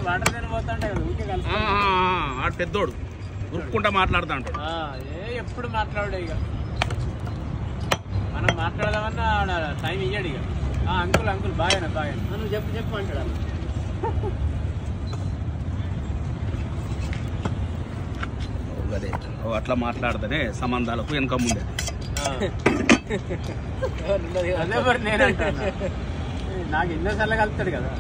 Water దగ్గర పోతుంటాయి కదా ఊరికే కలిసి ఆ, ఆ, ఆ, ఆడు పెద్దోడు ఉరుక్కుంటా మాట్లాడుతా అంటాడు ఆ, ఏ ఎప్పుడు మాట్లాడే ఇక మనం మాట్లాడదామన్నా ఆడ టైం ఇయ్యాడు ఇక ఆ, అంకుల్ అంకుల్ బాగానే బాగానే నువ్వు చెప్పు చెప్పు అంటాడు అన్న. ఓ, అదే ఓ, అట్లా మాట్లాడితేనే సంబంధాలకు వెనక ముందే ఆ. అదే మరి నేను అంటాను నాకు ఎన్నోసార్లు కలుపుతాడు కదా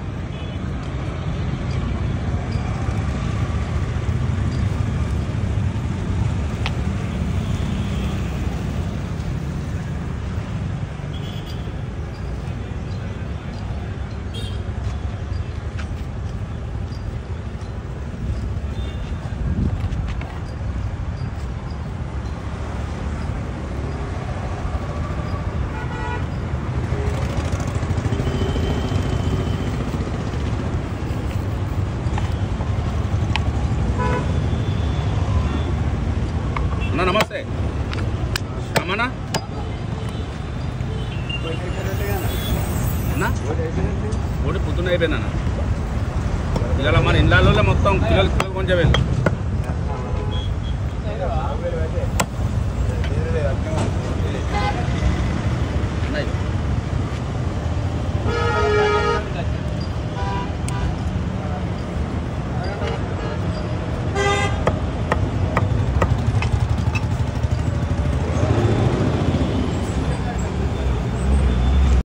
అన్న నమస్తే రమణ అన్న ఓడి పొద్దున్న అయిపోయింది అన్న ఇవాళ మన ఇళ్ళలో మొత్తం కిలోలు కిలోలు కొంచెం వెళ్ళి